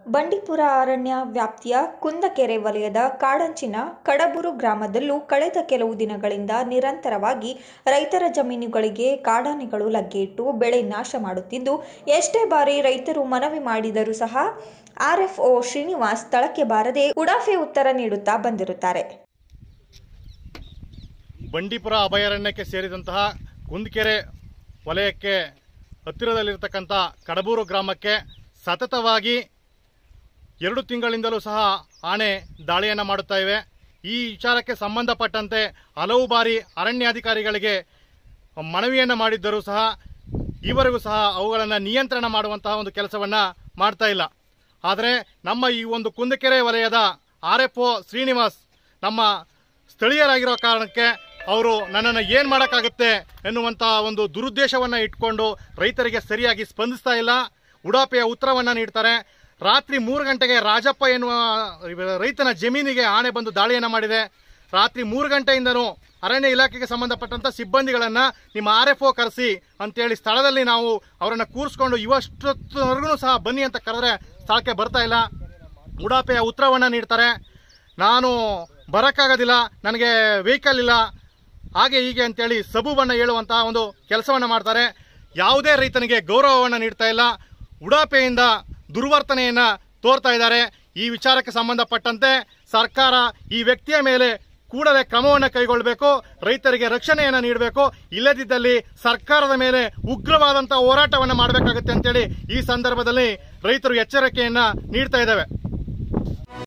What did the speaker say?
ಬಂಡೀಪುರ ಅರಣ್ಯ ವ್ಯಾಪ್ತಿಯ ಕುಂದಕೆರೆ ವಲಯದ ಕಾಡಂಚಿನ ಕಡಬೂರು ಗ್ರಾಮದಲ್ಲೂ ಕಳೆದ ಕೆಲವು ದಿನಗಳಿಂದ ನಿರಂತರವಾಗಿ ರೈತರ ಜಮೀನುಗಳಿಗೆ ಕಾಡಾನೆಗಳು ಲಗ್ಗೆಯಿಟ್ಟು ಬೆಳೆ ನಾಶ ಮಾಡುತ್ತಿದ್ದು ಎಷ್ಟೇ ಬಾರಿ ರೈತರು ಮನವಿ ಮಾಡಿದರೂ ಸಹ ಆರ್ಎಫ್ಒ ಶ್ರೀನಿವಾಸ್ ಸ್ಥಳಕ್ಕೆ ಬಾರದೆ ಉಡಾಫೆ ಉತ್ತರ ನೀಡುತ್ತಾ ಬಂದಿರುತ್ತಾರೆ ಬಂಡೀಪುರ ಅಭಯಾರಣ್ಯಕ್ಕೆ ಸೇರಿದಂತಹ ಕುಂದಕೆರೆ ವಲಯಕ್ಕೆ ಹತ್ತಿರದಲ್ಲಿರ್ತಕ್ಕಂಥ ಕಡಬೂರು ಗ್ರಾಮಕ್ಕೆ ಸತತವಾಗಿ ಎರಡು ತಿಂಗಳಿಂದಲೂ ಸಹ ಆನೆ ದಾಳಿಯನ್ನು ಮಾಡುತ್ತಾ ಇವೆ ಈ ವಿಚಾರಕ್ಕೆ ಸಂಬಂಧಪಟ್ಟಂತೆ ಹಲವು ಬಾರಿ ಅರಣ್ಯಾಧಿಕಾರಿಗಳಿಗೆ ಮನವಿಯನ್ನು ಮಾಡಿದ್ದರೂ ಸಹ ಈವರೆಗೂ ಸಹ ಅವುಗಳನ್ನು ನಿಯಂತ್ರಣ ಮಾಡುವಂತಹ ಒಂದು ಕೆಲಸವನ್ನು ಮಾಡ್ತಾ ಇಲ್ಲ ಆದರೆ ನಮ್ಮ ಈ ಒಂದು ಕುಂದಕೆರೆ ವಲಯದ ಆರ್ ಎಫ್ ಒ ಶ್ರೀನಿವಾಸ್ ನಮ್ಮ ಸ್ಥಳೀಯರಾಗಿರೋ ಕಾರಣಕ್ಕೆ ಅವರು ನನ್ನನ್ನು ಏನು ಮಾಡೋಕ್ಕಾಗುತ್ತೆ ಎನ್ನುವಂತಹ ಒಂದು ದುರುದ್ದೇಶವನ್ನು ಇಟ್ಕೊಂಡು ರೈತರಿಗೆ ಸರಿಯಾಗಿ ಸ್ಪಂದಿಸ್ತಾ ಇಲ್ಲ ಉಡಾಪೆಯ ಉತ್ತರವನ್ನು ನೀಡ್ತಾರೆ ರಾತ್ರಿ ಮೂರು ಗಂಟೆಗೆ ರಾಜಪ್ಪ ಎನ್ನುವ ರೈತನ ಜಮೀನಿಗೆ ಆನೆ ಬಂದು ದಾಳಿಯನ್ನು ಮಾಡಿದೆ ರಾತ್ರಿ ಮೂರು ಗಂಟೆಯಿಂದನೂ ಅರಣ್ಯ ಇಲಾಖೆಗೆ ಸಂಬಂಧಪಟ್ಟಂತ ಸಿಬ್ಬಂದಿಗಳನ್ನ ನಿಮ್ಮ ಆರ್ ಎಫ್ ಒ ಕರೆಸಿ ಅಂತೇಳಿ ಸ್ಥಳದಲ್ಲಿ ನಾವು ಅವರನ್ನ ಕೂರಿಸ್ಕೊಂಡು ಇವಷ್ಟೊತ್ತವರೆಗೂ ಸಹ ಬನ್ನಿ ಅಂತ ಕರೆದ್ರೆ ಸ್ಥಳಕ್ಕೆ ಬರ್ತಾ ಇಲ್ಲ ಉಡಾಪೆಯ ಉತ್ತರವನ್ನ ನೀಡ್ತಾರೆ ನಾನು ಬರೋಕ್ಕಾಗೋದಿಲ್ಲ ನನಗೆ ವೆಹಿಕಲ್ ಇಲ್ಲ ಹಾಗೆ ಹೀಗೆ ಅಂತೇಳಿ ಸಬೂಬನ್ನು ಹೇಳುವಂತಹ ಒಂದು ಕೆಲಸವನ್ನು ಮಾಡ್ತಾರೆ ಯಾವುದೇ ರೈತನಿಗೆ ಗೌರವವನ್ನು ನೀಡ್ತಾ ಇಲ್ಲ ಉಡಾಪೆಯಿಂದ ದುರ್ವರ್ತನೆಯನ್ನ ತೋರ್ತಾ ಇದ್ದಾರೆ ಈ ವಿಚಾರಕ್ಕೆ ಸಂಬಂಧಪಟ್ಟಂತೆ ಸರ್ಕಾರ ಈ ವ್ಯಕ್ತಿಯ ಮೇಲೆ ಕೂಡಲೇ ಕ್ರಮವನ್ನು ಕೈಗೊಳ್ಳಬೇಕು ರೈತರಿಗೆ ರಕ್ಷಣೆಯನ್ನು ನೀಡಬೇಕು ಇಲ್ಲದಿದ್ದಲ್ಲಿ ಸರ್ಕಾರದ ಮೇಲೆ ಉಗ್ರವಾದಂತಹ ಹೋರಾಟವನ್ನು ಮಾಡಬೇಕಾಗುತ್ತೆ ಅಂತೇಳಿ ಈ ಸಂದರ್ಭದಲ್ಲಿ ರೈತರು ಎಚ್ಚರಿಕೆಯನ್ನ ನೀಡ್ತಾ ಇದ್ದಾವೆ